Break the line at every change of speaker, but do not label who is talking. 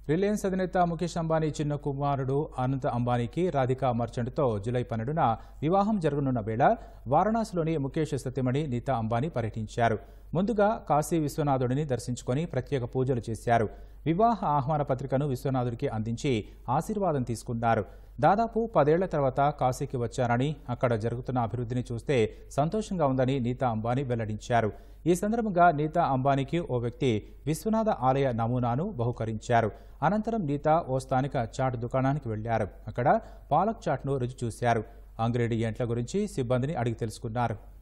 Reliance అధినేత ముఖేష్ అంబానీ చిన్న కుమారుడు అనంత్ అంబానీకి రాధికా మర్చెంట్తో జూలై పన్నెండున వివాహం జరగనున్న వేళ వారణాసిలోని ముఖేష్ సత్యమణి నీతా అంబానీ పర్యటించారు ముందుగా కాశీ విశ్వనాథుడిని దర్శించుకొని ప్రత్యేక పూజలు చేశారు వివాహ ఆహ్వాన పత్రికను విశ్వనాథుడికి అందించి ఆశీర్వాదం తీసుకున్నారు దాదాపు పదేళ్ల తర్వాత కాశీకి వచ్చారని అక్కడ జరుగుతున్న అభివృద్ధిని చూస్తే సంతోషంగా ఉందని నీతా అంబానీ వెల్లడించారు ఈ సందర్భంగా నీతా అంబానీకి ఓ వ్యక్తి విశ్వనాథ ఆలయ నమూనాను బహుకరించారు అనంతరం నీతా ఓ స్థానిక చాట్ దుకాణానికి వెళ్లారు అక్కడ పాలక్ చాట్ను రుచి చూశారు అంగ్రేడియంట్ల గురించి సిబ్బందిని అడిగి తెలుసుకున్నారు